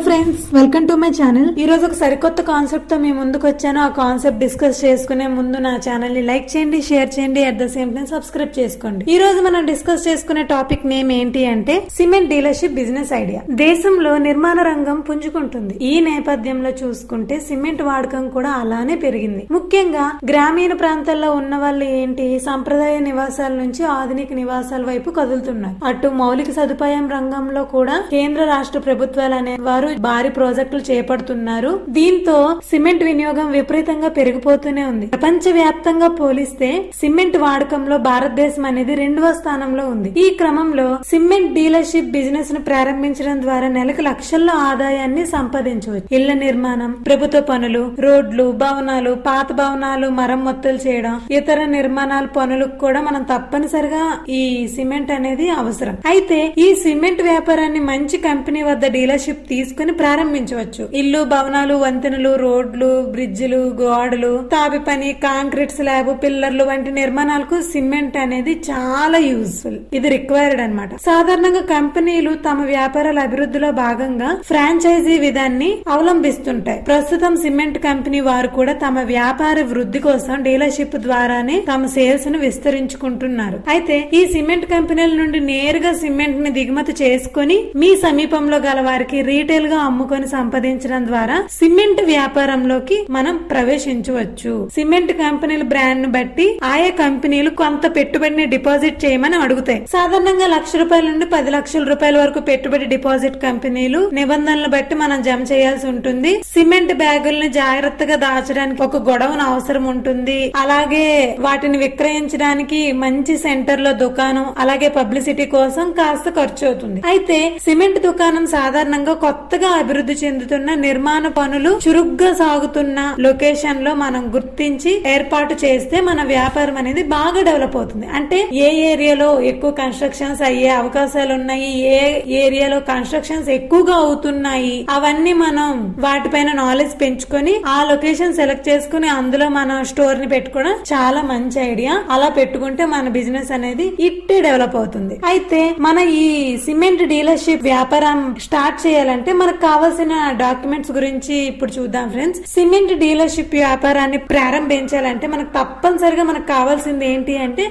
friends welcome to my channel ఈ రోజు ఒక సరికొత్త కాన్సెప్ట్ తో మీ ముందుకు వచ్చాను ఆ కాన్సెప్ట్ డిస్కస్ చేసుకునే ముందు నా ఛానల్ ని లైక్ చేయండి షేర్ చేయండి at the same time subscribe చేసుకోండి ఈ రోజు మనం డిస్కస్ చేసుకునే టాపిక్ నేమ్ ఏంటి అంటే సిమెంట్ డీలర్షిప్ బిజినెస్ ఐడియా దేశంలో నిర్మాణ రంగం పుంజుకుంటుంది ఈ నేపథ్యంలో చూసుకుంటే సిమెంట్ వాడకం కూడా అలానే పెరిగింది ముఖ్యంగా గ్రామీణ ప్రాంతాల్లో ఉన్న వాళ్ళు ఏంటి సంప్రదాయ నివాసాల నుంచి ఆధునిక నివాసాల వైపు కదులుతున్నారు అటు మౌలిక సదుపాయం రంగంలో కూడా కేంద్ర రాష్ట్ర ప్రభుత్వాలు అనే వారు భారీ ప్రాజెక్టులు చేపడుతున్నారు దీంతో సిమెంట్ వినియోగం విపరీతంగా పెరిగిపోతూనే ఉంది ప్రపంచ వ్యాప్తంగా పోలిస్తే సిమెంట్ వాడకంలో భారతదేశం అనేది రెండవ స్థానంలో ఉంది ఈ క్రమంలో సిమెంట్ డీలర్షిప్ బిజినెస్ ను ప్రారంభించడం ద్వారా నెలకు లక్షల్లో ఆదాయాన్ని సంపాదించవచ్చు ఇళ్ల నిర్మాణం ప్రభుత్వ పనులు రోడ్లు భవనాలు పాత భవనాలు మరమ్మతులు చేయడం ఇతర నిర్మాణాల పనులకు కూడా మనం తప్పనిసరిగా ఈ సిమెంట్ అనేది అవసరం అయితే ఈ సిమెంట్ వ్యాపారాన్ని మంచి కంపెనీ వద్ద డీలర్షిప్ తీసుకుని ప్రారంభించవచ్చు ఇల్లు భవనాలు వంతెనలు రోడ్లు బ్రిడ్జిలు గోడలు తాపి పని కాంక్రీట్ స్లాబ్ పిల్లర్లు వంటి నిర్మాణాలకు సిమెంట్ అనేది చాలా యూజ్ఫుల్ ఇది రిక్వైర్డ్ అన్నమాట సాధారణంగా కంపెనీలు తమ వ్యాపారాల అభివృద్ధిలో భాగంగా ఫ్రాంచైజీ విధాన్ని అవలంబిస్తుంటాయి ప్రస్తుతం సిమెంట్ కంపెనీ వారు కూడా తమ వ్యాపార వృద్ధి కోసం డీలర్షిప్ ద్వారానే తమ సేల్స్ ను విస్తరించుకుంటున్నారు అయితే ఈ సిమెంట్ కంపెనీల నుండి నేరుగా సిమెంట్ ని దిగుమతి చేసుకుని మీ సమీపంలో గల వారికి రీటైల్ గా అమ్ముకొని సంపాదించడం ద్వారా సిమెంట్ వ్యాపారంలోకి మనం ప్రవేశించవచ్చు సిమెంట్ కంపెనీల బ్రాండ్ ను బట్టి ఆయా కంపెనీలు కొంత పెట్టుబడిని డిపాజిట్ చేయమని అడుగుతాయి సాధారణంగా లక్ష రూపాయల నుండి పది లక్షల రూపాయల వరకు పెట్టుబడి డిపాజిట్ కంపెనీలు నిబంధనలు బట్టి మనం జమ చేయాల్సి ఉంటుంది సిమెంట్ బ్యాగుల్ని జాగ్రత్తగా దాచడానికి ఒక గొడవను అవసరం ఉంటుంది అలాగే వాటిని విక్రయించడానికి మంచి సెంటర్ లో దుకాణం అలాగే పబ్లిసిటీ కోసం కాస్త ఖర్చు అవుతుంది అయితే సిమెంట్ దుకాణం సాధారణంగా కొత్తగా అభివృద్ధి చెందుతున్న నిర్మాణ పనులు చురుగ్గా సాగుతున్న లొకేషన్ లో మనం గుర్తించి ఏర్పాటు చేస్తే మన వ్యాపారం అనేది బాగా డెవలప్ అవుతుంది అంటే ఏ ఏరియాలో ఎక్కువ కన్స్ట్రక్షన్స్ అయ్యే అవకాశాలు ఉన్నాయి ఏ ఏరియాలో కన్స్ట్రక్షన్స్ ఎక్కువగా అవుతున్నాయి అవన్నీ మనం వాటిపైన నాలెడ్జ్ పెంచుకొని ఆ లొకేషన్ సెలెక్ట్ చేసుకుని అందులో మన స్టోర్ ని పెట్టుకోవడం చాలా మంచి ఐడియా అలా పెట్టుకుంటే మన బిజినెస్ అనేది ఇట్టే డెవలప్ అవుతుంది అయితే మన ఈ సిమెంట్ డీలర్షిప్ వ్యాపారం స్టార్ట్ చేయాలంటే మనకు కావాల్సిన డాక్యుమెంట్స్ గురించి ఇప్పుడు చూద్దాం ఫ్రెండ్స్ సిమెంట్ డీలర్షిప్ వ్యాపారాన్ని ప్రారంభించాలంటే మనకు తప్పనిసరిగా మనకు కావాల్సింది ఏంటి అంటే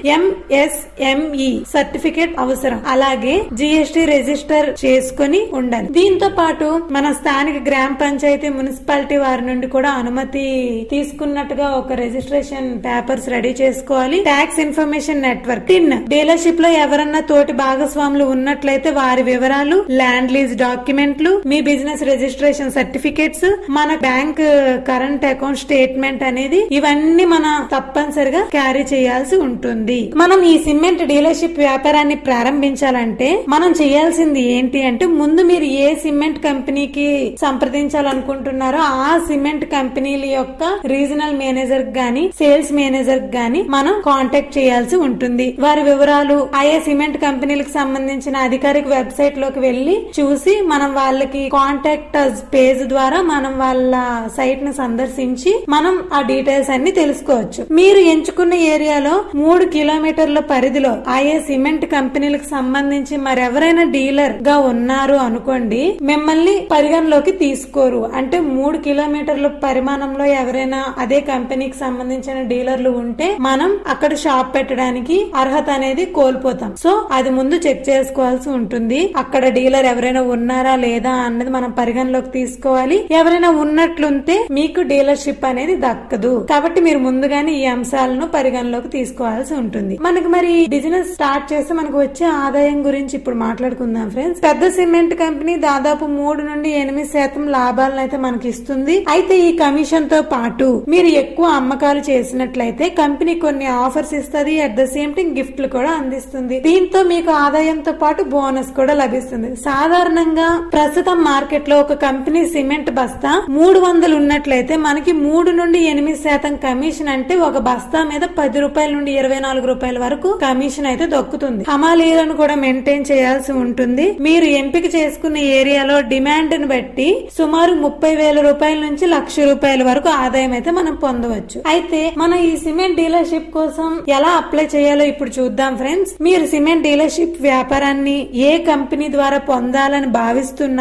ఎంఎస్ఎంఈ సర్టిఫికేట్ అవసరం అలాగే జిఎస్టి రిజిస్టర్ చేసుకుని ఉండాలి దీంతో పాటు మన స్థానిక గ్రామ పంచాయతీ మున్సిపాలిటీ వారి నుండి కూడా అనుమతి తీసుకున్నట్టుగా ఒక రిజిస్ట్రేషన్ పేపర్స్ రెడీ చేసుకోవాలి tax information network TIN dealership లో ఎవరన్నా తోటి భాగస్వాములు ఉన్నట్లయితే వారి వివరాలు ల్యాండ్ లీజ్ డాక్యుమెంట్లు మీ బిజినెస్ రిజిస్ట్రేషన్ సర్టిఫికేట్స్ మన బ్యాంక్ కరెంట్ అకౌంట్ స్టేట్మెంట్ అనేది ఇవన్నీ మన తప్పనిసరిగా క్యారీ చేయాల్సి ఉంటుంది మనం ఈ సిమెంట్ డీలర్షిప్ వ్యాపారాన్ని ప్రారంభించాలంటే మనం చేయాల్సింది ఏంటి అంటే ముందు మీరు ఏ సిమెంట్ కంపెనీకి సంప్రదించాలనుకుంటున్నారో ఆ సిమెంట్ కంపెనీల యొక్క రీజనల్ మేనేజర్ గాని సేల్స్ మేనేజర్ గాని మనం కాంటాక్ట్ చేయాల్సి ఉంటుంది వారి వివరాలు ఆయా సిమెంట్ కంపెనీలకు సంబంధించిన అధికారిక వెబ్సైట్ లోకి వెళ్లి చూసి మనం వాళ్ళకి కాంటాక్ట్ పేజ్ ద్వారా మనం వాళ్ళ సైట్ ను సందర్శించి మనం ఆ డీటెయిల్స్ అన్ని తెలుసుకోవచ్చు మీరు ఎంచుకున్న ఏరియాలో మూడు కిలోమీటర్ల పరిధిలో ఆయా సిమెంట్ కంపెనీలకు సంబంధించి మరెవరైనా డీలర్ గా ఉన్నారు అనుకోండి మిమ్మల్ని పరిగణలోకి తీసుకోరు అంటే మూడు కిలోమీటర్ల పరిమాణంలో ఎవరైనా అదే కంపెనీకి సంబంధించిన డీలర్లు ఉంటే మనం అక్కడ షాప్ పెట్టడానికి అర్హత అనేది కోల్పోతాం సో అది ముందు చెక్ చేసుకోవాల్సి ఉంటుంది అక్కడ డీలర్ ఎవరైనా ఉన్నారా లేదా అన్నది మనం పరిగణలోకి తీసుకోవాలి ఎవరైనా ఉన్నట్లుంటే మీకు డీలర్షిప్ అనేది దక్కదు కాబట్టి మీరు ముందుగానే ఈ అంశాలను పరిగణలోకి తీసుకోవాల్సి ఉంటుంది మనకి మరి బిజినెస్ స్టార్ట్ చేస్తే మనకు వచ్చే ఆదాయం గురించి ఇప్పుడు మాట్లాడుకుందాం ఫ్రెండ్స్ పెద్ద సిమెంట్ కంపెనీ దాదాపు మూడు నుండి ఎనిమిది శాతం లాభాలను అయితే మనకి ఇస్తుంది అయితే ఈ కమిషన్ తో పాటు మీరు ఎక్కువ అమ్మకాలు చేసినట్లయితే కంపెనీ కొన్ని ఆఫర్స్ ఇస్తుంది అట్ ద సేమ్ టైం గిఫ్ట్లు కూడా అందిస్తుంది దీంతో మీకు ఆదాయంతో పాటు బోనస్ కూడా లభిస్తుంది సాధారణంగా ప్రస్తుతం మార్కెట్ లో ఒక కంపెనీ సిమెంట్ బస్తా మూడు వందలు ఉన్నట్లయితే మనకి మూడు నుండి ఎనిమిది శాతం కమిషన్ అంటే ఒక బస్తా మీద పది రూపాయల నుండి ఇరవై నాలుగు రూపాయల వరకు కమిషన్ అయితే దొక్కుతుంది హమాలీలను కూడా మెయింటైన్ చేయాల్సి ఉంటుంది మీరు ఎంపిక చేసుకున్న ఏరియాలో డిమాండ్ ని బట్టి సుమారు ముప్పై వేల రూపాయల నుంచి లక్ష రూపాయల వరకు ఆదాయం అయితే మనం పొందవచ్చు అయితే మన ఈ సిమెంట్ డీలర్షిప్ కోసం ఎలా అప్లై చేయాలో ఇప్పుడు చూద్దాం ఫ్రెండ్స్ మీరు సిమెంట్ డీలర్షిప్ వ్యాపారాన్ని ఏ కంపెనీ ద్వారా పొందాలని భావిస్తున్నారో ఆ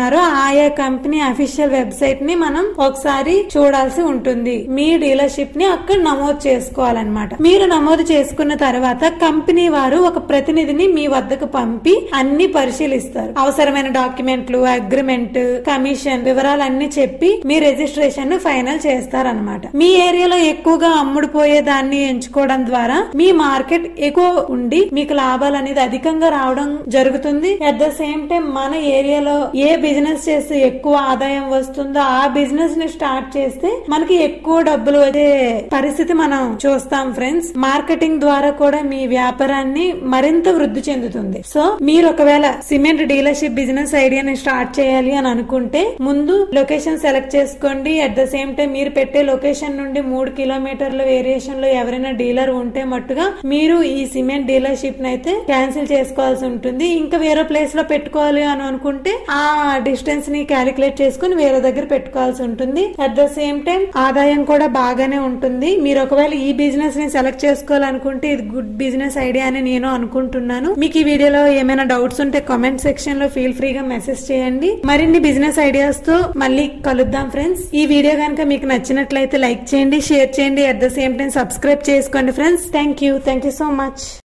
ఆయా కంపెనీ అఫీషియల్ వెబ్సైట్ ని మనం ఒకసారి చూడాల్సి ఉంటుంది మీ డీలర్షిప్ ని అక్కడ నమోదు చేసుకోవాలన్నమాట మీరు నమోదు చేసుకున్న తర్వాత కంపెనీ వారు ఒక ప్రతినిధిని మీ వద్దకు పంపి అన్ని పరిశీలిస్తారు అవసరమైన డాక్యుమెంట్లు అగ్రిమెంట్ కమిషన్ వివరాలన్నీ చెప్పి మీ రిజిస్ట్రేషన్ ను ఫైనల్ చేస్తారనమాట మీ ఏరియాలో ఎక్కువగా అమ్ముడుపోయే దాన్ని ఎంచుకోవడం ద్వారా మీ మార్కెట్ ఎక్కువ ఉండి మీకు లాభాలు అనేది అధికంగా రావడం జరుగుతుంది అట్ ద సేమ్ టైం మన ఏరియాలో ఏ బిజినెస్ చేస్తే ఎక్కువ ఆదాయం వస్తుందో ఆ బిజినెస్ ని స్టార్ట్ చేస్తే మనకి ఎక్కువ డబ్బులు వచ్చే పరిస్థితి మనం చూస్తాం ఫ్రెండ్స్ మార్కెటింగ్ ద్వారా కూడా మీ వ్యాపారాన్ని మరింత వృద్ధి చెందుతుంది సో మీరు ఒకవేళ సిమెంట్ డీలర్షిప్ బిజినెస్ ఐడియాని స్టార్ట్ చేయాలి అని అనుకుంటే ముందు లొకేషన్ సెలెక్ట్ చేసుకోండి అట్ ద సేమ్ టైం మీరు పెట్టే లొకేషన్ నుండి మూడు కిలోమీటర్ల వేరియేషన్ లో ఎవరైనా డీలర్ ఉంటే మట్టుగా మీరు ఈ సిమెంట్ డీలర్షిప్ అయితే క్యాన్సిల్ చేసుకోవాల్సి ఉంటుంది ఇంకా వేరే ప్లేస్ లో పెట్టుకోవాలి అని అనుకుంటే ఆ డిస్టెన్స్ ని క్యాలిక్యులేట్ చేసుకుని వేరే దగ్గర పెట్టుకోవాల్సి ఉంటుంది అట్ ద సేమ్ టైం ఆదాయం కూడా బాగానే ఉంటుంది మీరు ఒకవేళ ఈ బిజినెస్ ని సెలెక్ట్ చేసుకోవాలనుకుంటే ఇది గుడ్ బిజినెస్ ఐడియా అని నేను అనుకుంటున్నాను మీకు ఈ వీడియోలో ఏమైనా డౌట్స్ ఉంటే కామెంట్ సెక్షన్ లో ఫీల్ ఫ్రీగా మెసేజ్ చేయండి మరిన్ని బిజినెస్ ఐడియాస్ తో మళ్ళీ కలుద్దాం ఫ్రెండ్స్ ఈ వీడియో కనుక మీకు నచ్చినట్లయితే లైక్ చేయండి షేర్ చేయండి at the same time subscribe చేసుకోండి friends thank you thank you so much